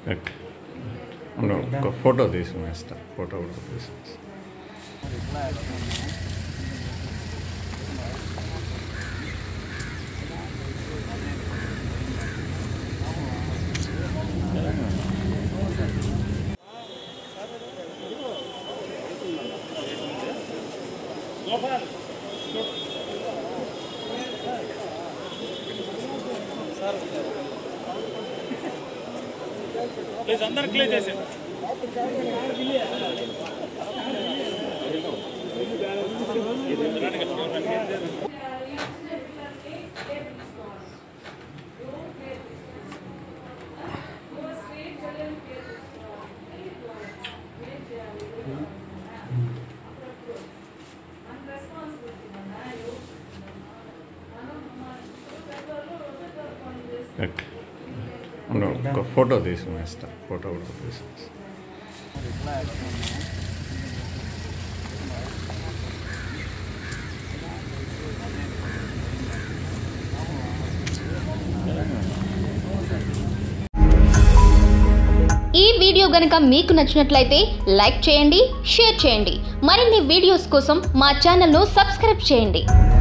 okay ఉండు, ఒక photo తీసుకునేస్తా ఫోటో కూడా తీసుకునేస్తా ప్లీజ్ అందరు క్లియర్ చేసేయండి ఓకే ఉండు, ఒక ఫోటో తీసుకునేస్తా ఫోటో కూడా తీసుకునేస్తా ఈ వీడియో గనుక మీకు నచ్చినట్లయితే లైక్ చేయండి షేర్ చేయండి మరిన్ని వీడియోస్ కోసం మా ఛానల్ను సబ్స్క్రైబ్ చేయండి